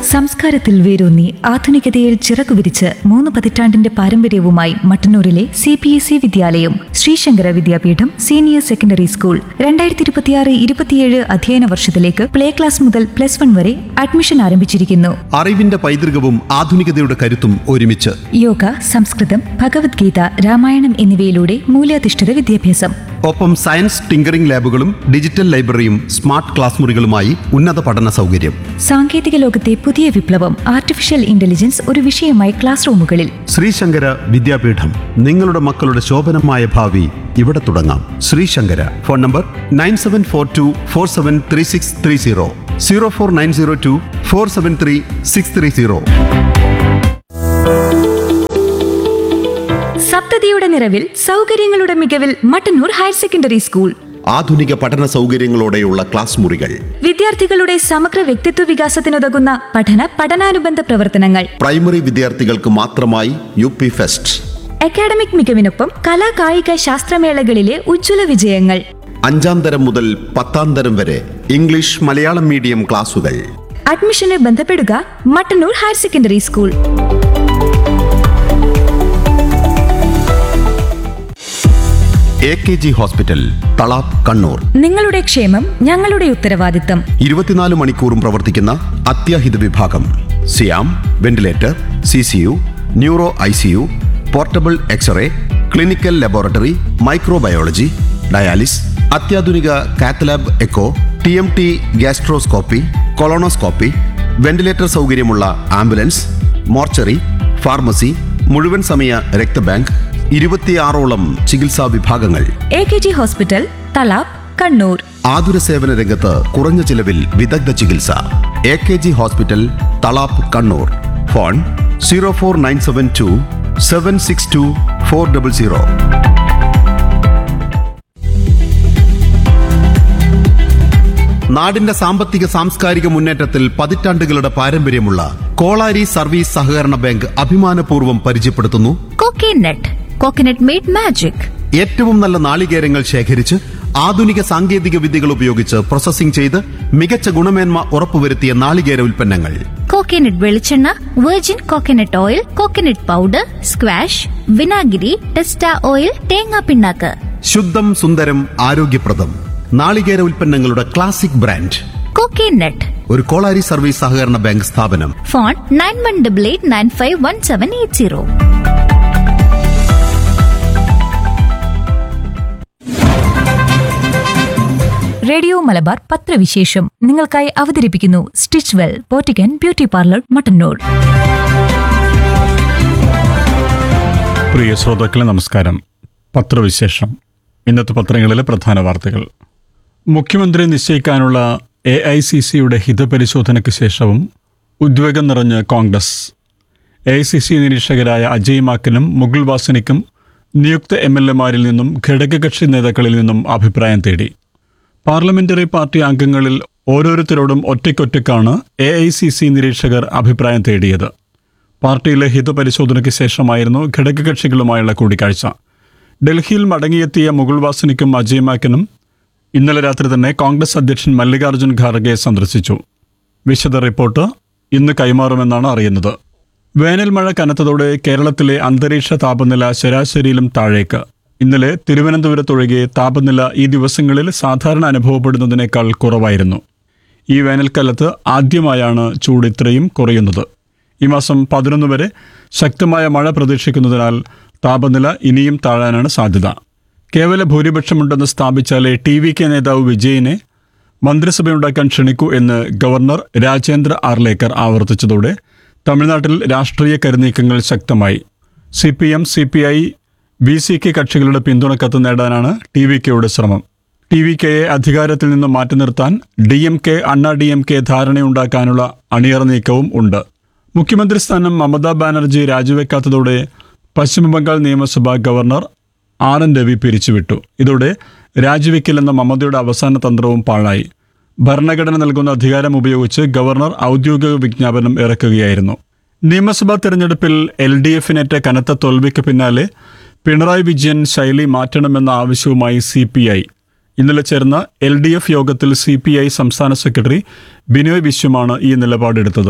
സംസ്കാരത്തിൽ വേരൂന്നി ആധുനികതയിൽ ചിറകു വിരിച്ച് മൂന്ന് പതിറ്റാണ്ടിന്റെ പാരമ്പര്യവുമായി മട്ടന്നൂരിലെ സി പി എസ് ഇ വിദ്യാലയം Sreesankara Vidyapeetham senior secondary school രണ്ടായിരത്തി ഇരുപത്തിയാറ് ഇരുപത്തിയേഴ് അധ്യയന വർഷത്തിലേക്ക് പ്ലേ ക്ലാസ് മുതൽ പ്ലസ് വൺ വരെ അഡ്മിഷൻ ആരംഭിച്ചിരിക്കുന്നു അറിവിന്റെ പൈതൃകവും ആധുനികതയുടെ കരുത്തും ഒരുമിച്ച് യോഗ സംസ്കൃതം ഭഗവത്ഗീത രാമായണം എന്നിവയിലൂടെ മൂല്യാധിഷ്ഠിത വിദ്യാഭ്യാസം ഒപ്പം സയൻസ് ടിങ്കറിംഗ് ലാബുകളും ഡിജിറ്റൽ ലൈബ്രറിയും സ്മാർട്ട് ക്ലാസ് മുറികളുമായി ഉന്നത പഠന സൗകര്യം സാങ്കേതിക ലോകത്തെ പുതിയ വിപ്ലവം ആർട്ടിഫിഷ്യൽ ഇന്റലിജൻസ് ഒരു വിഷയമായി ക്ലാസ് റൂമുകളിൽ ശ്രീശങ്കര വിദ്യാപീഠം നിങ്ങളുടെ മക്കളുടെ ശോഭനമായ ഭാവി ഇവിടെ തുടങ്ങാം Sreesankara phone number nine seven four two four seven three six three zero zero four nine zero two four seven three six three zero സപ്തതിയുടെ നിറവിൽ സൗകര്യങ്ങളുടെ മികവിൽ മട്ടന്നൂർ ഹയർ സെക്കൻഡറി സ്കൂൾ ആധുനിക പഠന സൗകര്യങ്ങളോടെയുള്ള ക്ലാസ് മുറികൾ വിദ്യാർത്ഥികളുടെ സമഗ്ര വ്യക്തിത്വ വികാസത്തിനുതകുന്ന പഠന പഠനാനുബന്ധ പ്രവർത്തനങ്ങൾ പ്രൈമറി വിദ്യാർത്ഥികൾക്ക് മാത്രമായി യു പി ഫെസ്റ്റ് അക്കാഡമിക് മികവിനൊപ്പം കലാ കായിക ശാസ്ത്രമേളകളിലെ ഉജ്ജ്വല വിജയങ്ങൾ അഞ്ചാം തരം മുതൽ പത്താം തരം വരെ ഇംഗ്ലീഷ് മലയാളം മീഡിയം ക്ലാസുകൾ അഡ്മിഷന് ബന്ധപ്പെടുക Mattannur higher secondary school A K G hospital Talap Kannur നിങ്ങളുടെ ക്ഷേമം ഞങ്ങളുടെ ഉത്തരവാദിത്തം ഇരുപത്തിനാല് മണിക്കൂറും പ്രവർത്തിക്കുന്ന അത്യാഹിത വിഭാഗം സിയാം ventilator C C U neuro I C U portable x-ray clinical laboratory microbiology dialysis അത്യാധുനിക cath lab echo T M T gastroscopy colonoscopy ventilator സൗകര്യമുള്ള ആംബുലൻസ് മോർച്ചറി ഫാർമസി മുഴുവൻ സമയ രക്തബാങ്ക് ഇരുപത്തിയാറോളം ചികിത്സാ വിഭാഗങ്ങൾ A K G hospital Talap Kannur ആതുര സേവന രംഗത്ത് കുറഞ്ഞ ചിലവിൽ വിദഗ്ധ ചികിത്സ A K G hospital Talap Kannur phone zero four nine seven two seven six two four double zero നാടിന്റെ സാമ്പത്തിക സാംസ്കാരിക മുന്നേറ്റത്തിൽ പതിറ്റാണ്ടുകളുടെ പാരമ്പര്യമുള്ള കോളാരി സർവീസ് സഹകരണ ബാങ്ക് അഭിമാനപൂർവ്വം പരിചയപ്പെടുത്തുന്നു കോക്കനട്ട് കോക്കനട്ട് മെയ്ഡ് മാജിക് ഏറ്റവും നല്ല നാളികേരങ്ങൾ ശേഖരിച്ച് ആധുനിക സാങ്കേതിക വിദ്യകൾ ഉപയോഗിച്ച് പ്രോസസ്സിംഗ് ചെയ്ത് മികച്ച ഗുണമേന്മ ഉറപ്പുവരുത്തിയ നാളികേര ഉൽപ്പന്നങ്ങൾ കോക്കനട്ട് വെളിച്ചെണ്ണ virgin coconut oil coconut powder squash വിനാഗിരി ടെസ്റ്റ ഓയിൽ തേങ്ങാ പിണ്ണാക്ക് ശുദ്ധം സുന്ദരം ആരോഗ്യപ്രദം നാളികേര ഉൽപ്പന്നങ്ങളുടെ ക്ലാസിക് ബ്രാൻഡ് കോക്കനട്ട് ഒരു കോളാരി സർവീസ് സഹകരണ ബാങ്ക് സ്ഥാപനം phone nine one double eight nine five one seven eight zero radio Malabar പത്രവിശേഷം നിങ്ങൾക്കായി അവതരിപ്പിക്കുന്നു stitch well boutique and beauty parlour Mattannur പ്രിയ ശ്രോതാക്കളെ നമസ്കാരം പത്രവിശേഷം ഇന്നത്തെ പത്രങ്ങളിലെ പ്രധാന വാർത്തകൾ മുഖ്യമന്ത്രി നിശ്ചയിക്കാനുള്ള എ ഐ സി സിയുടെ ഹിതപരിശോധനയ്ക്ക് ശേഷവും ഉദ്വേഗം നിറഞ്ഞ് Congress A I C C നിരീക്ഷകരായ അജയ് മാക്കനും മുകുൾ വാസനിക്കും നിയുക്ത എം എൽ എമാരിൽ നിന്നും ഘടകകക്ഷി നേതാക്കളിൽ നിന്നും അഭിപ്രായം തേടി പാർലമെന്ററി പാർട്ടി അംഗങ്ങളിൽ ഓരോരുത്തരോടും ഒറ്റയ്ക്കൊറ്റയ്ക്കാണ് എ ഐ സി സി നിരീക്ഷകർ അഭിപ്രായം തേടിയത് പാർട്ടിയിലെ ഹിതപരിശോധനയ്ക്ക് ശേഷമായിരുന്നു ഘടകകക്ഷികളുമായുള്ള കൂടിക്കാഴ്ച ഡൽഹിയിൽ മടങ്ങിയെത്തിയ മുകുൾ വാസനിക്കും അജയ് മാക്കനും ഇന്നലെ രാത്രി തന്നെ കോൺഗ്രസ് അധ്യക്ഷൻ മല്ലികാർജ്ജുൻ ഖാർഗെ സന്ദർശിച്ചു വിശദ റിപ്പോർട്ട് ഇന്ന് കൈമാറുമെന്നാണ് അറിയുന്നത് വേനൽ മഴ കനത്തതോടെ കേരളത്തിലെ അന്തരീക്ഷ താപനില ശരാശരിയിലും താഴേക്ക് ഇന്നലെ തിരുവനന്തപുരത്തൊഴികെ താപനില ഈ ദിവസങ്ങളിൽ സാധാരണ അനുഭവപ്പെടുന്നതിനേക്കാൾ കുറവായിരുന്നു ഈ വേനൽക്കാലത്ത് ആദ്യമായാണ് ചൂട് ഇത്രയും കുറയുന്നത് ഈ മാസം പതിനൊന്ന് വരെ ശക്തമായ മഴ പ്രതീക്ഷിക്കുന്നതിനാൽ താപനില ഇനിയും താഴാനാണ് സാധ്യത കേവല ഭൂരിപക്ഷമുണ്ടെന്ന് സ്ഥാപിച്ചാലേ ടി വി കെ നേതാവ് വിജയിനെ മന്ത്രിസഭയുണ്ടാക്കാൻ ക്ഷണിക്കൂ എന്ന് ഗവർണർ രാജേന്ദ്ര ആർലേക്കർ ആവർത്തിച്ചതോടെ തമിഴ്നാട്ടിൽ രാഷ്ട്രീയ കരുനീക്കങ്ങൾ ശക്തമായി C P M C P I B C K കക്ഷികളുടെ പിന്തുണക്കത്ത് നേടാനാണ് ടി വി കെയുടെ ശ്രമം ടി വി കെയെ അധികാരത്തിൽ നിന്ന് മാറ്റി നിർത്താൻ D M K Anna D M K ധാരണയുണ്ടാക്കാനുള്ള അണിയറ നീക്കവും ഉണ്ട് മുഖ്യമന്ത്രി സ്ഥാനം മമതാ ബാനർജി രാജിവെക്കാത്തതോടെ പശ്ചിമബംഗാൾ നിയമസഭാ ഗവർണർ ആർ എൻ രവി പിരിച്ചുവിട്ടു ഇതോടെ രാജിവെക്കില്ലെന്ന മമതയുടെ അവസാന തന്ത്രവും പാഴായി ഭരണഘടന നൽകുന്ന അധികാരം ഉപയോഗിച്ച് ഗവർണർ ഔദ്യോഗിക വിജ്ഞാപനം ഇറക്കുകയായിരുന്നു നിയമസഭാ തെരഞ്ഞെടുപ്പിൽ എൽ ഡി എഫിനേറ്റ കനത്ത തോൽവിക്ക് പിന്നാലെ പിണറായി വിജയൻ ശൈലി മാറ്റണമെന്ന ആവശ്യവുമായി സി പി ഐ ഇന്നലെ ചേർന്ന എൽ ഡി എഫ് യോഗത്തിൽ സി പി ഐ സംസ്ഥാന സെക്രട്ടറി ബിനോയ് വിശ്വമാണ് ഈ നിലപാടെടുത്തത്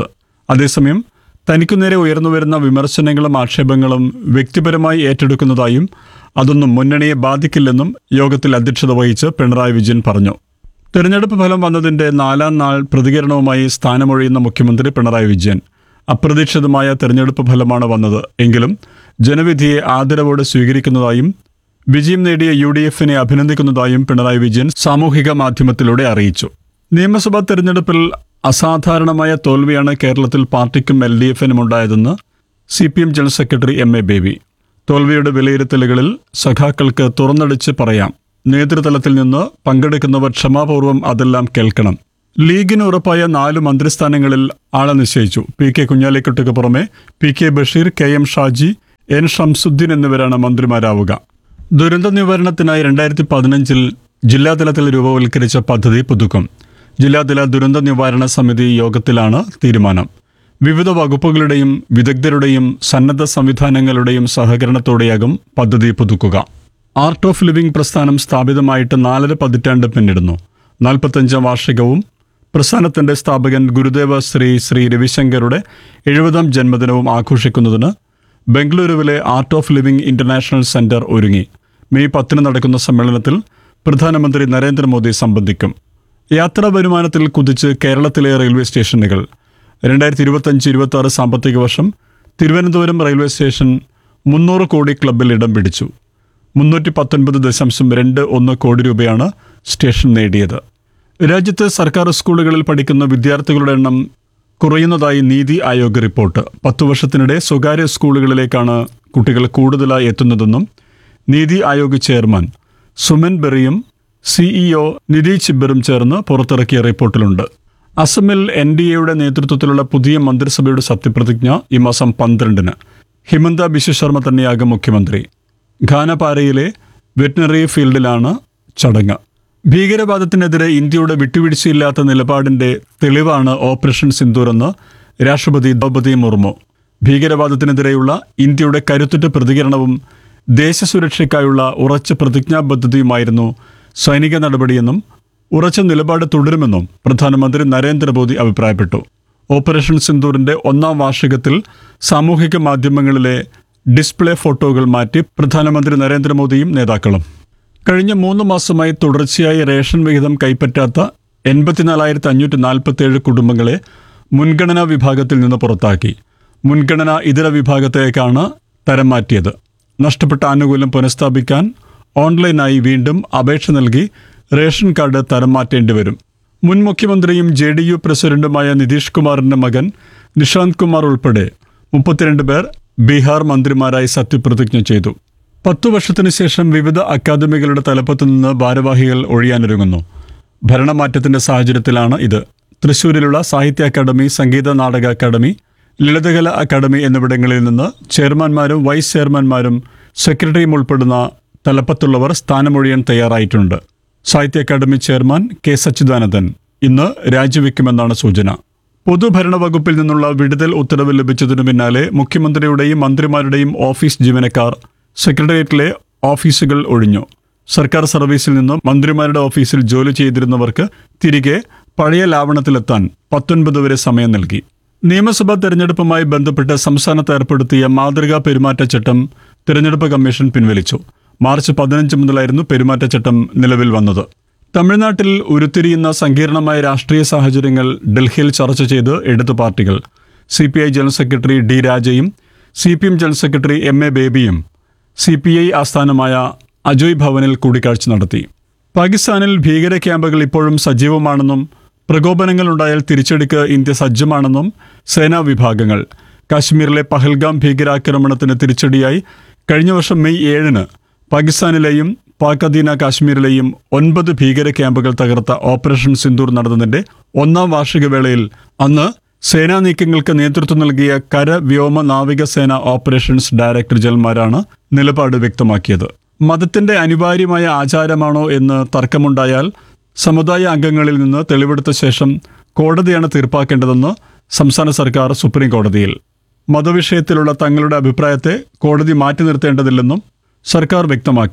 അതേസമയം തനിക്കു നേരെ ഉയർന്നുവരുന്ന വിമർശനങ്ങളും ആക്ഷേപങ്ങളും വ്യക്തിപരമായി ഏറ്റെടുക്കുന്നതായും അതൊന്നും മുന്നണിയെ ബാധിക്കില്ലെന്നും യോഗത്തിൽ അധ്യക്ഷത വഹിച്ച് പിണറായി വിജയൻ പറഞ്ഞു തെരഞ്ഞെടുപ്പ് ഫലം വന്നതിന്റെ നാലാം നാൾ പ്രതികരണവുമായി സ്ഥാനമൊഴിയുന്ന മുഖ്യമന്ത്രി പിണറായി വിജയൻ അപ്രതീക്ഷിതമായ തെരഞ്ഞെടുപ്പ് ഫലമാണ് വന്നത് എങ്കിലും ജനവിധിയെ ആദരവോടെ സ്വീകരിക്കുന്നതായും വിജയം നേടിയ യു ഡി എഫിനെ അഭിനന്ദിക്കുന്നതായും പിണറായി വിജയൻ സാമൂഹിക മാധ്യമത്തിലൂടെ അറിയിച്ചു നിയമസഭാ തെരഞ്ഞെടുപ്പിൽ അസാധാരണമായ തോൽവിയാണ് കേരളത്തിൽ പാർട്ടിക്കും എൽ ഡി എഫിനും ഉണ്ടായതെന്ന് C P M general secretary M A Baby തോൽവിയുടെ വിലയിരുത്തലുകളിൽ സഖാക്കൾക്ക് തുറന്നടിച്ച് പറയാം നേതൃതലത്തിൽ നിന്ന് പങ്കെടുക്കുന്നവർ ക്ഷമാപൂർവ്വം അതെല്ലാം കേൾക്കണം ലീഗിന് ഉറപ്പായ നാല് മന്ത്രിസ്ഥാനങ്ങളിൽ ആളെ നിശ്ചയിച്ചു പി കെ കുഞ്ഞാലിക്കുട്ടിക്ക് പുറമെ P K Basheer K M Shaji N Shamsuddin എന്നിവരാണ് മന്ത്രിമാരാവുക ദുരന്ത നിവാരണത്തിനായി രണ്ടായിരത്തി പതിനഞ്ചിൽ ജില്ലാതലത്തിൽ രൂപവൽക്കരിച്ച പദ്ധതി പുതുക്കും ജില്ലാതല ദുരന്ത നിവാരണ സമിതി യോഗത്തിലാണ് തീരുമാനം വിവിധ വകുപ്പുകളുടെയും വിദഗ്ധരുടെയും സന്നദ്ധ സംവിധാനങ്ങളുടെയും സഹകരണത്തോടെയാകും പദ്ധതി പുതുക്കുക ആർട്ട് ഓഫ് ലിവിംഗ് പ്രസ്ഥാനം സ്ഥാപിതമായിട്ട് നാലര പതിറ്റാണ്ട് പിന്നിടുന്നു നാൽപ്പത്തഞ്ചാം വാർഷികവും പ്രസ്ഥാനത്തിന്റെ സ്ഥാപകൻ ഗുരുദേവ ശ്രീ ശ്രീ രവിശങ്കറുടെ എഴുപതാം ജന്മദിനവും ആഘോഷിക്കുന്നതിന് ബംഗളൂരുവിലെ art of living international centre ഒരുങ്ങി മെയ് പത്തിന് നടക്കുന്ന സമ്മേളനത്തിൽ പ്രധാനമന്ത്രി നരേന്ദ്രമോദി സംബന്ധിക്കും യാത്രാ വരുമാനത്തിൽ കുതിച്ച് കേരളത്തിലെ റെയിൽവേ സ്റ്റേഷനുകൾ രണ്ടായിരത്തി ഇരുപത്തഞ്ച് ഇരുപത്തി ആറ് സാമ്പത്തിക വർഷം തിരുവനന്തപുരം റെയിൽവേ സ്റ്റേഷൻ മുന്നൂറ് കോടി ക്ലബിൽ ഇടം പിടിച്ചു മുന്നൂറ്റി പത്തൊൻപത് ദശാംശം രണ്ട് ഒന്ന് കോടി രൂപയാണ് സ്റ്റേഷൻ നേടിയത് രാജ്യത്ത് സർക്കാർ സ്കൂളുകളിൽ പഠിക്കുന്ന വിദ്യാർത്ഥികളുടെ എണ്ണം കുറയുന്നതായി നീതി ആയോഗ് റിപ്പോർട്ട് പത്തു വർഷത്തിനിടെ സ്വകാര്യ സ്കൂളുകളിലേക്കാണ് കുട്ടികൾ കൂടുതലായി എത്തുന്നതെന്നും നീതി ആയോഗ് ചെയർമാൻ സുമൻ ബെറിയും സിഇഒ നിധി ചിബ്ബറും ചേർന്ന് പുറത്തിറക്കിയ റിപ്പോർട്ടിലുണ്ട് അസമിൽ എൻ ഡി എയുടെ നേതൃത്വത്തിലുള്ള പുതിയ മന്ത്രിസഭയുടെ സത്യപ്രതിജ്ഞ ഈ മാസം പന്ത്രണ്ടിന് ഹിമന്ത ബിശ്വ ശർമ്മ തന്നെയാകും മുഖ്യമന്ത്രി ഘാനപാരയിലെ വെറ്റിനറി ഫീൽഡിലാണ് ചടങ്ങ് ഭീകരവാദത്തിനെതിരെ ഇന്ത്യയുടെ വിട്ടുവീഴ്ചയില്ലാത്ത നിലപാടിന്റെ തെളിവാണ് ഓപ്പറേഷൻ സിന്ദൂർ എന്ന് രാഷ്ട്രപതി ദ്രൗപദി മുർമു ഭീകരവാദത്തിനെതിരെയുള്ള ഇന്ത്യയുടെ കരുത്തുറ്റ പ്രതികരണവും ദേശസുരക്ഷയ്ക്കായുള്ള ഉറച്ച പ്രതിജ്ഞാബദ്ധതയുമായിരുന്നു സൈനിക നടപടിയെന്നും ഉറച്ച നിലപാട് തുടരുമെന്നും പ്രധാനമന്ത്രി നരേന്ദ്രമോദി അഭിപ്രായപ്പെട്ടു ഓപ്പറേഷൻ സിന്ദൂറിന്റെ ഒന്നാം വാർഷികത്തിൽ സാമൂഹിക മാധ്യമങ്ങളിലെ ഡിസ്പ്ലേ ഫോട്ടോകൾ മാറ്റി പ്രധാനമന്ത്രി നരേന്ദ്രമോദിയും നേതാക്കളും കഴിഞ്ഞ മൂന്ന് മാസമായി തുടർച്ചയായി റേഷൻ വിഹിതം കൈപ്പറ്റാത്ത എൺപത്തിനാലായിരത്തി അഞ്ഞൂറ്റി നാൽപ്പത്തി ഏഴ് കുടുംബങ്ങളെ മുൻഗണനാ വിഭാഗത്തിൽ നിന്ന് പുറത്താക്കി മുൻഗണന ഇതര വിഭാഗത്തേക്കാണ് തരം മാറ്റിയത് നഷ്ടപ്പെട്ട ആനുകൂല്യം പുനഃസ്ഥാപിക്കാൻ ഓൺലൈനായി വീണ്ടും അപേക്ഷ നൽകി റേഷൻ കാർഡ് തരം മാറ്റേണ്ടി വരും മുൻ മുഖ്യമന്ത്രിയും ജെ ഡി യു പ്രസിഡന്റുമായ നിതീഷ് കുമാറിന്റെ മകൻ നിഷാന്ത് കുമാർ ഉൾപ്പെടെ മുപ്പത്തിരണ്ട് പേർ ബീഹാർ മന്ത്രിമാരായി സത്യപ്രതിജ്ഞ ചെയ്തു പത്തു വർഷത്തിനു ശേഷം വിവിധ അക്കാദമികളുടെ തലപ്പത്തു നിന്ന് ഭാരവാഹികൾ ഒഴിയാനൊരുങ്ങുന്നു ഭരണമാറ്റത്തിന്റെ സാഹചര്യത്തിലാണ് ഇത് തൃശൂരിലുള്ള സാഹിത്യ അക്കാദമി സംഗീത നാടക അക്കാദമി ലളിതകല അക്കാദമി എന്നിവിടങ്ങളിൽ നിന്ന് ചെയർമാൻമാരും വൈസ് ചെയർമാൻമാരും സെക്രട്ടറിയും ഉൾപ്പെടുന്ന തലപ്പത്തുള്ളവർ സ്ഥാനമൊഴിയാൻ തയ്യാറായിട്ടുണ്ട് സാഹിത്യ അക്കാദമി ചെയർമാൻ കെ സച്ചിദാനന്ദൻ ഇന്ന് രാജിവെക്കുമെന്നാണ് സൂചന പൊതുഭരണ വകുപ്പിൽ നിന്നുള്ള വിടുതൽ ഉത്തരവ് ലഭിച്ചതിനു പിന്നാലെ മുഖ്യമന്ത്രിയുടെയും മന്ത്രിമാരുടെയും ഓഫീസ് ജീവനക്കാർ സെക്രട്ടേറിയറ്റിലെ ഓഫീസുകൾ ഒഴിഞ്ഞു സർക്കാർ സർവീസിൽ നിന്ന് മന്ത്രിമാരുടെ ഓഫീസിൽ ജോലി ചെയ്തിരുന്നവർക്ക് തിരികെ പഴയ ലാവണത്തിലെത്താൻ പത്തൊൻപത് വരെ സമയം നൽകി നിയമസഭാ തെരഞ്ഞെടുപ്പുമായി ബന്ധപ്പെട്ട് സംസ്ഥാനത്ത് ഏർപ്പെടുത്തിയ മാതൃകാ പെരുമാറ്റച്ചട്ടം തെരഞ്ഞെടുപ്പ് കമ്മീഷൻ പിൻവലിച്ചു മാർച്ച് പതിനഞ്ച് മുതലായിരുന്നു പെരുമാറ്റച്ചട്ടം നിലവിൽ വന്നത് തമിഴ്നാട്ടിൽ ഉരുത്തിരിയുന്ന സങ്കീർണമായ രാഷ്ട്രീയ സാഹചര്യങ്ങൾ ഡൽഹിയിൽ ചർച്ച ചെയ്ത് ഇടതു പാർട്ടികൾ C P I general secretary D രാജയും C P M general secretary M A ബേബിയും സി പി ഐ ആസ്ഥാനമായ അജോയ് ഭവനിൽ കൂടിക്കാഴ്ച നടത്തി പാകിസ്ഥാനിൽ ഭീകര ക്യാമ്പുകൾ ഇപ്പോഴും സജീവമാണെന്നും പ്രകോപനങ്ങളുണ്ടായാൽ തിരിച്ചടിക്ക് ഇന്ത്യ സജ്ജമാണെന്നും സേനാ വിഭാഗങ്ങൾ കാശ്മീരിലെ പഹൽഗാം ഭീകരാക്രമണത്തിന് തിരിച്ചടിയായി കഴിഞ്ഞ വർഷം മെയ് ഏഴിന് പാകിസ്ഥാനിലെയും പാക് അധീന കാശ്മീരിലെയും ഒൻപത് ഭീകര ക്യാമ്പുകൾ തകർത്ത ഓപ്പറേഷൻ സിന്ദൂർ നടന്നതിന്റെ ഒന്നാം വാർഷിക വേളയിൽ അന്ന് സേനാ നീക്കങ്ങൾക്ക് നേതൃത്വം നൽകിയ കര വ്യോമ നാവിക സേന ഓപ്പറേഷൻസ് ഡയറക്ടർ ജനറൽമാരാണ് നിലപാട് വ്യക്തമാക്കിയത് മതത്തിന്റെ അനിവാര്യമായ ആചാരമാണോ എന്ന് തർക്കമുണ്ടായാൽ സമുദായ അംഗങ്ങളിൽ നിന്ന് തെളിവെടുത്ത ശേഷം കോടതിയാണ് തീർപ്പാക്കേണ്ടതെന്ന് സംസ്ഥാന സർക്കാർ സുപ്രീം കോടതിയിൽ മതവിഷയത്തിലുള്ള തങ്ങളുടെ അഭിപ്രായത്തെ കോടതി മാറ്റി നിർത്തേണ്ടതില്ലെന്നും സർക്കാർ വ്യക്തമാക്കി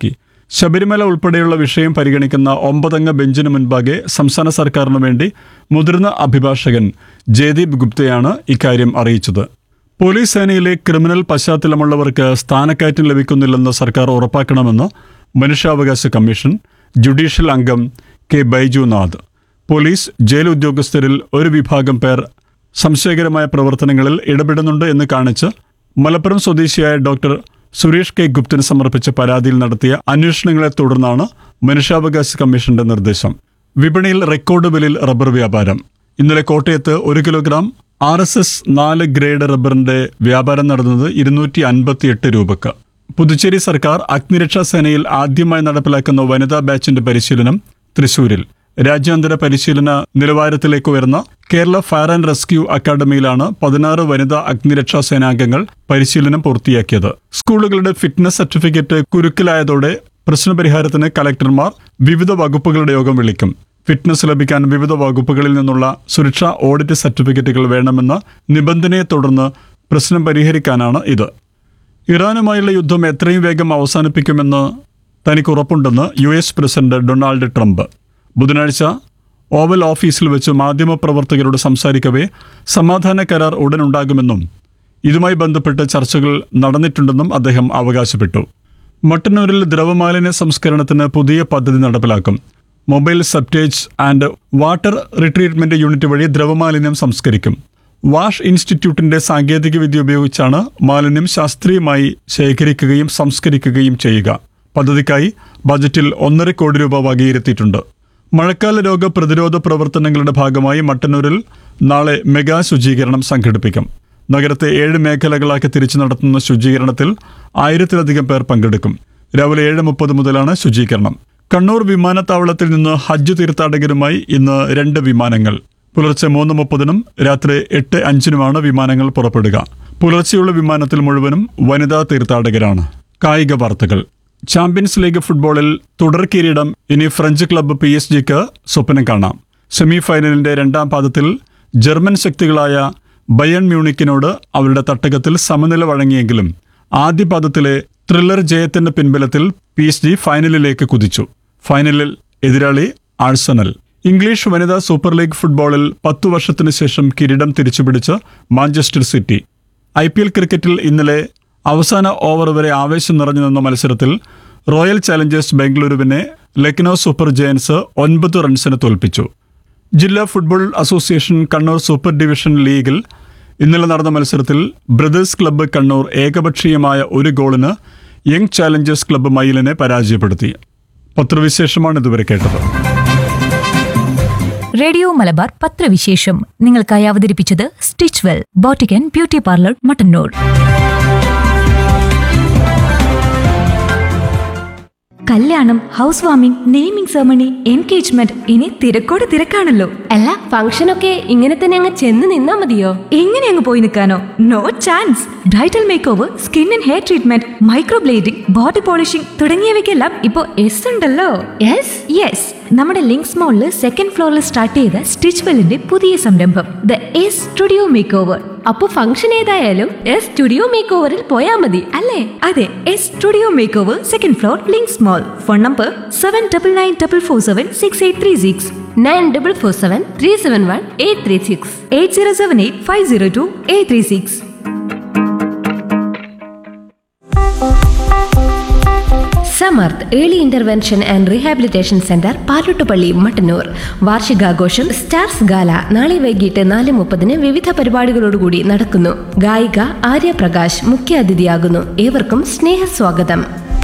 ശബരിമല ഉൾപ്പെടെയുള്ള വിഷയം പരിഗണിക്കുന്ന ഒമ്പതംഗ ബെഞ്ചിന് മുൻപാകെ സംസ്ഥാന സർക്കാരിനു വേണ്ടി മുതിർന്ന അഭിഭാഷകൻ ജയദീപ് ഗുപ്തയാണ് ഇക്കാര്യം അറിയിച്ചത് പോലീസ് സേനയിലെ ക്രിമിനൽ പശ്ചാത്തലമുള്ളവർക്ക് സ്ഥാനക്കയറ്റം ലഭിക്കുന്നില്ലെന്ന് സർക്കാർ ഉറപ്പാക്കണമെന്ന് മനുഷ്യാവകാശ കമ്മീഷൻ ജുഡീഷ്യൽ അംഗം കെ ബൈജുനാഥ് പോലീസ് ജയിൽ ഉദ്യോഗസ്ഥരിൽ ഒരു വിഭാഗം പേർ സംശയകരമായ പ്രവർത്തനങ്ങളിൽ ഇടപെടുന്നുണ്ട് എന്ന് കാണിച്ച് മലപ്പുറം സ്വദേശിയായ ഡോക്ടർ സുരേഷ് കെ ഗുപ്തന് സമർപ്പിച്ച പരാതിയിൽ നടത്തിയ അന്വേഷണങ്ങളെ തുടർന്നാണ് മനുഷ്യാവകാശ കമ്മീഷന്റെ നിർദ്ദേശം വിപണിയിൽ റെക്കോർഡ് വിലയിൽ റബ്ബർ വ്യാപാരം ഇന്നലെ കോട്ടയത്ത് ഒരു കിലോഗ്രാം ആർ എസ് എസ് നാല് ഗ്രേഡ് റബ്ബറിന്റെ വ്യാപാരം നടന്നത് ഇരുന്നൂറ്റി അൻപത്തിയെട്ട് രൂപക്ക് പുതുച്ചേരി സർക്കാർ അഗ്നിരക്ഷാ സേനയിൽ ആദ്യമായി നടപ്പിലാക്കുന്ന വനിതാ ബാച്ചിന്റെ പരിശീലനം തൃശൂരിൽ രാജ്യാന്തര പരിശീലന നിലവാരത്തിലേക്ക് ഉയർന്ന കേരള ഫയർ ആൻഡ് റെസ്ക്യൂ അക്കാദമിയിലാണ് പതിനാറ് വനിതാ അഗ്നിരക്ഷാ സേനാംഗങ്ങൾ പരിശീലനം പൂർത്തിയാക്കിയത് സ്കൂളുകളുടെ ഫിറ്റ്നസ് സർട്ടിഫിക്കറ്റ് കുരുക്കിലായതോടെ പ്രശ്നപരിഹാരത്തിന് കലക്ടർമാർ വിവിധ വകുപ്പുകളുടെ യോഗം വിളിക്കും ഫിറ്റ്നസ് ലഭിക്കാൻ വിവിധ വകുപ്പുകളിൽ നിന്നുള്ള സുരക്ഷാ ഓഡിറ്റ് സർട്ടിഫിക്കറ്റുകൾ വേണമെന്ന നിബന്ധനയെ തുടർന്ന് പ്രശ്നം പരിഹരിക്കാനാണ് ഇത് ഇറാനുമായുള്ള യുദ്ധം എത്രയും വേഗം അവസാനിപ്പിക്കുമെന്ന് തനിക്ക് ഉറപ്പുണ്ടെന്ന് U S president Donald Trump ബുധനാഴ്ച ഓവൽ ഓഫീസിൽ വെച്ച് മാധ്യമപ്രവർത്തകരോട് സംസാരിക്കവേ സമാധാന കരാർ ഉടനുണ്ടാകുമെന്നും ഇതുമായി ബന്ധപ്പെട്ട് ചർച്ചകൾ നടന്നിട്ടുണ്ടെന്നും അദ്ദേഹം അവകാശപ്പെട്ടു മട്ടന്നൂരിൽ ദ്രവമാലിന്യ സംസ്കരണത്തിന് പുതിയ പദ്ധതി നടപ്പിലാക്കും mobile septage and water retreatment unit വഴി ദ്രവമാലിന്യം സംസ്കരിക്കും വാഷ് ഇൻസ്റ്റിറ്റ്യൂട്ടിന്റെ സാങ്കേതികവിദ്യ ഉപയോഗിച്ചാണ് മാലിന്യം ശാസ്ത്രീയമായി ശേഖരിക്കുകയും സംസ്കരിക്കുകയും ചെയ്യുക പദ്ധതിക്കായി ബജറ്റിൽ ഒന്നര കോടി രൂപ വകയിരുത്തിയിട്ടുണ്ട് മഴക്കാല രോഗ പ്രതിരോധ പ്രവർത്തനങ്ങളുടെ ഭാഗമായി മട്ടന്നൂരിൽ നാളെ മെഗാ ശുചീകരണം സംഘടിപ്പിക്കും നഗരത്തെ ഏഴ് മേഖലകളാക്കി തിരിച്ചു നടത്തുന്ന ശുചീകരണത്തിൽ ആയിരത്തിലധികം പേർ പങ്കെടുക്കും രാവിലെ ഏഴ് മുപ്പത് മുതലാണ് ശുചീകരണം കണ്ണൂർ വിമാനത്താവളത്തിൽ നിന്ന് ഹജ്ജ് തീർത്ഥാടകരുമായി ഇന്ന് രണ്ട് വിമാനങ്ങൾ പുലർച്ചെ മൂന്ന് മുപ്പതിനും രാത്രി എട്ട് അഞ്ചിനുമാണ് വിമാനങ്ങൾ പുറപ്പെടുക പുലർച്ചെയുള്ള വിമാനത്തിൽ മുഴുവനും വനിതാ തീർത്ഥാടകരാണ് കായിക വാർത്തകൾ ചാമ്പ്യൻസ് ലീഗ് ഫുട്ബോളിൽ തുടർ കിരീടം ഇനി ഫ്രഞ്ച് ക്ലബ്ബ് പി എസ് ജിക്ക് സ്വപ്നം കാണാം സെമി ഫൈനലിന്റെ രണ്ടാം പാദത്തിൽ ജർമ്മൻ ശക്തികളായ ബയൺ മ്യൂണിക്കിനോട് അവരുടെ തട്ടകത്തിൽ സമനില വഴങ്ങിയെങ്കിലും ആദ്യ പാദത്തിലെ ത്രില്ലർ ജയത്തിന്റെ പിൻബലത്തിൽ പി എസ് ജി ഫൈനലിലേക്ക് കുതിച്ചു ഫൈനലിൽ എതിരാളി ആഴ്സണൽ ഇംഗ്ലീഷ് വനിതാ സൂപ്പർ ലീഗ് ഫുട്ബോളിൽ പത്തു വർഷത്തിനു ശേഷം കിരീടം തിരിച്ചുപിടിച്ച് Manchester City I P L ക്രിക്കറ്റിൽ ഇന്നലെ അവസാന ഓവർ വരെ ആവേശം നിറഞ്ഞു നിന്ന മത്സരത്തിൽ റോയൽ ചാലഞ്ചേഴ്സ് ബംഗളൂരുവിനെ ലക്നൌ സൂപ്പർ ജയൻസ് ഒൻപത് റൺസിന് തോൽപ്പിച്ചു ജില്ലാ football association Kannur super division ലീഗിൽ ഇന്നലെ നടന്ന മത്സരത്തിൽ ബ്രദേഴ്സ് ക്ലബ്ബ് കണ്ണൂർ ഏകപക്ഷീയമായ ഒരു ഗോളിന് യങ് ചാലഞ്ചേഴ്സ് ക്ലബ്ബ് മയിലിനെ പരാജയപ്പെടുത്തി പത്രവിശേഷമാണ് ഇതുവരെ കേട്ടത് റേഡിയോ മലബാർ പത്രവിശേഷം നിങ്ങൾക്കായി അവതരിപ്പിച്ചത് stitch well boutique and beauty parlour Mattannur കല്യാണം house warming naming ceremony engagement ഇനി തിരക്കോട് തിരക്കാണല്ലോ അല്ല ഫംഗ്ഷനൊക്കെ ഇങ്ങനെ തന്നെ അങ്ങ് ചെന്ന് നിന്നാ മതിയോ എങ്ങനെ അങ്ങ് പോയി നിൽക്കാനോ no chance bridal make over skin and hair treatment microblading body polishing തുടങ്ങിയവയ്ക്കെല്ലാം ഇപ്പോ എസ് ഉണ്ടല്ലോ യെസ് യെസ് നമ്മുടെ ലിങ്ക്സ് മോളിൽ സെക്കൻഡ് ഫ്ലോറിൽ സ്റ്റാർട്ട് ചെയ്ത സ്റ്റിച്ച് വെല്ലിന്റെ പുതിയ സംരംഭം the S studio make over അപ്പൊ ഫംഗ്ഷൻ ഏതായാലും എസ് സ്റ്റുഡിയോ മേക്ക് ഓവറിൽ പോയാ മതി അല്ലേ അതെ S studio make over second floor Links mall phone number seven double nine double four seven six eight three six nine double four seven three seven one eight three six eight zero seven eight five zero two eight three six Samarth early intervention and rehabilitation centre Palottupalli Mattannur വാർഷികാഘോഷം stars gala നാളെ വൈകിട്ട് നാല് മുപ്പതിന് വിവിധ പരിപാടികളോടുകൂടി നടക്കുന്നു ഗായിക ആര്യ പ്രകാശ് മുഖ്യാതിഥിയാകുന്നു ഏവർക്കും സ്നേഹസ്വാഗതം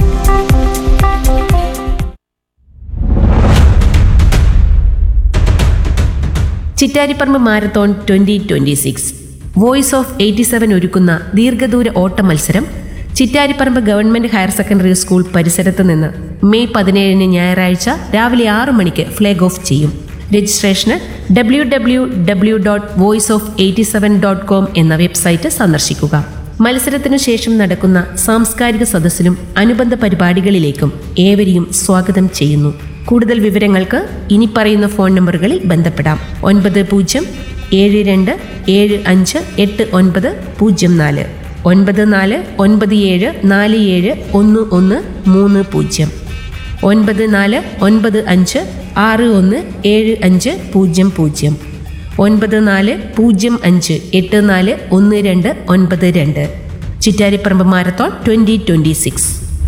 Chittariparamba marathon twenty twenty six voice of eighty seven ഒരുക്കുന്ന ദീർഘദൂര ഓട്ട മത്സരം Chittariparamba government higher secondary school പരിസരത്ത് നിന്ന് മെയ് പതിനേഴിന് ഞായറാഴ്ച രാവിലെ ആറ് മണിക്ക് ഫ്ലാഗ് ഓഫ് ചെയ്യും രജിസ്ട്രേഷന് W W W dot voice of eighty seven dot com എന്ന വെബ്സൈറ്റ് സന്ദർശിക്കുക മത്സരത്തിനു ശേഷം നടക്കുന്ന സാംസ്കാരിക സദസ്സിലും അനുബന്ധ പരിപാടികളിലേക്കും ഏവരെയും സ്വാഗതം ചെയ്യുന്നു കൂടുതൽ വിവരങ്ങൾക്ക് ഇനി പറയുന്ന ഫോൺ നമ്പറുകളിൽ ബന്ധപ്പെടാം ഒൻപത് പൂജ്യം ഏഴ് രണ്ട് ഏഴ് അഞ്ച് എട്ട് ഒൻപത് പൂജ്യം നാല് ഒൻപത് നാല് ഒൻപത് ഏഴ് നാല് ഏഴ് ഒന്ന് ഒന്ന് മൂന്ന് പൂജ്യം ഒൻപത് നാല് ഒൻപത് അഞ്ച് ആറ് ഒന്ന് ഏഴ് അഞ്ച് പൂജ്യം പൂജ്യം ഒൻപത് നാല് പൂജ്യം അഞ്ച് എട്ട് നാല് ഒന്ന് രണ്ട് ഒൻപത് രണ്ട് Chittariparamba marathon twenty twenty six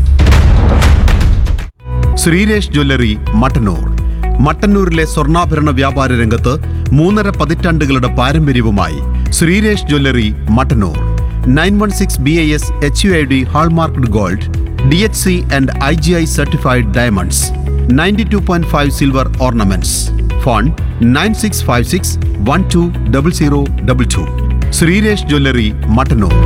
Shreeresh jewellery Mattannur മട്ടന്നൂരിലെ സ്വർണ്ണാഭരണ വ്യാപാര രംഗത്ത് മൂന്നര പതിറ്റാണ്ടുകളുടെ പാരമ്പര്യവുമായി Shreeresh jewellery Mattannur nine one six B I S H U I D hallmarked gold D H C and I G I certified diamonds ninety two point five silver ornaments phone nine six five six one two double zero double two Shreeresh jewellery Mattannur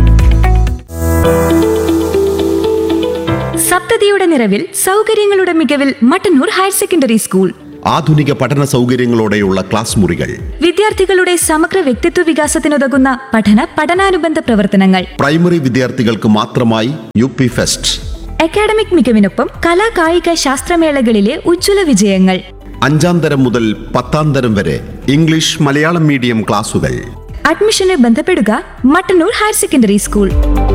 സപ്തതിയുടെ നിറവിൽ സൗകര്യങ്ങളുടെ മികവിൽ Mattannur higher secondary school ആധുനിക പഠന സൗകര്യങ്ങളോടെയുള്ള class മുറികൾ വിദ്യാർത്ഥികളുടെ സമഗ്ര വ്യക്തിത്വ വികാസത്തിനുതകുന്ന പഠന പഠനാനുബന്ധ പ്രവർത്തനങ്ങൾ പ്രൈമറി വിദ്യാർത്ഥികൾക്ക് മാത്രമായി യു പി ഫെസ്റ്റ് അക്കാഡമിക് മികവിനൊപ്പം കലാ കായിക ശാസ്ത്രമേളകളിലെ ഉജ്ജ്വല വിജയങ്ങൾ അഞ്ചാം തരം മുതൽ പത്താം തരം വരെ ഇംഗ്ലീഷ് മലയാളം മീഡിയം ക്ലാസുകൾ അഡ്മിഷന് ബന്ധപ്പെടുക Mattannur higher secondary school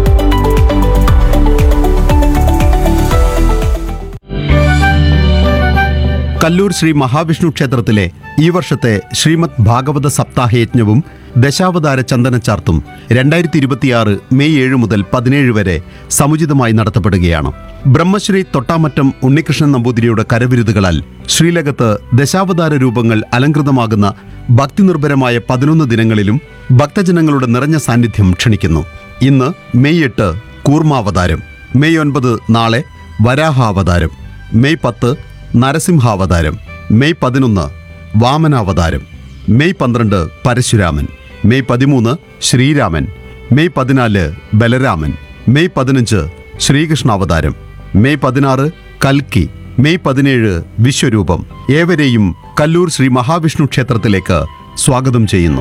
Kallur Shri Mahavishnu ക്ഷേത്രത്തിലെ ഈ വർഷത്തെ ശ്രീമദ് ഭാഗവത സപ്താഹയജ്ഞവും ദശാവതാര ചന്ദനച്ചാർത്തും രണ്ടായിരത്തി ഇരുപത്തിയാറ് മെയ് ഏഴ് മുതൽ പതിനേഴ് വരെ സമുചിതമായി നടത്തപ്പെടുകയാണ് ബ്രഹ്മശ്രീ തൊട്ടാമറ്റം ഉണ്ണികൃഷ്ണൻ നമ്പൂതിരിയുടെ കരവിരുതുകളാൽ ശ്രീലകത്ത് ദശാവതാര രൂപങ്ങൾ അലങ്കൃതമാകുന്ന ഭക്തിനിർഭരമായ പതിനൊന്ന് ദിനങ്ങളിലും ഭക്തജനങ്ങളുടെ നിറഞ്ഞ സാന്നിധ്യം ക്ഷണിക്കുന്നു ഇന്ന് മെയ് എട്ട് കൂർമാവതാരം മെയ് ഒൻപത് നാളെ വരാഹാവതാരം മെയ് പത്ത് നരസിംഹാവതാരം മെയ് പതിനൊന്ന് വാമനാവതാരം മെയ് പന്ത്രണ്ട് പരശുരാമൻ മെയ് പതിമൂന്ന് ശ്രീരാമൻ മെയ് പതിനാല് ബലരാമൻ മെയ് പതിനഞ്ച് ശ്രീകൃഷ്ണാവതാരം മെയ് പതിനാറ് കൽക്കി മെയ് പതിനേഴ് വിശ്വരൂപം ഏവരെയും കല്ലൂർ ശ്രീ മഹാവിഷ്ണു ക്ഷേത്രത്തിലേക്ക് സ്വാഗതം ചെയ്യുന്നു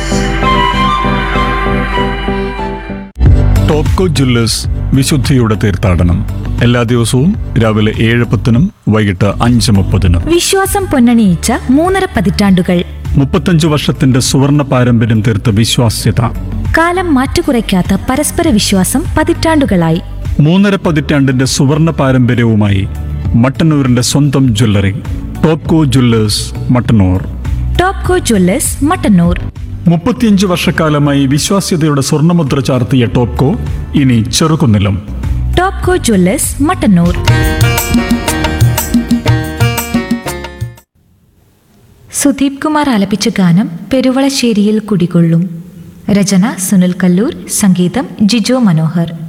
ടോപ്കോ ജ്വല്ലേഴ്സ് വിശുദ്ധിയുടെ തീർത്ഥാടനം എല്ലാ ദിവസവും രാവിലെ ഏഴ് പത്തിനും വൈകിട്ട് അഞ്ച് മുപ്പതിനും വിശ്വാസം പൊന്നണിയിച്ച മൂന്നര പതിറ്റാണ്ടുകൾ മുപ്പത്തഞ്ച് വർഷത്തിന്റെ സുവർണ പാരമ്പര്യം തീർത്ത വിശ്വാസ്യത കാലം മാറ്റുകുറയ്ക്കാത്ത പരസ്പര വിശ്വാസം പതിറ്റാണ്ടുകളായി മൂന്നര പതിറ്റാണ്ടിന്റെ സുവർണ പാരമ്പര്യവുമായി മട്ടന്നൂരിന്റെ സ്വന്തം jewellery Topco jewellers Mattannur Topco jewellers Mattannur മുപ്പത്തിയഞ്ച് വർഷക്കാലമായി വിശ്വാസ്യതയുടെ സ്വർണ്ണമുദ്ര ചാർത്തിയ ടോപ്കോ ഇനി ചെറുകുന്നിലും ടോപ്കോ ജ്വല്ലേഴ്സ് മട്ടന്നൂർ സുദീപ് കുമാർ ആലപിച്ച ഗാനം പെരുവളശ്ശേരിയിൽ കുടികൊള്ളും രചന സുനിൽ കല്ലൂർ സംഗീതം ജിജോ മനോഹർ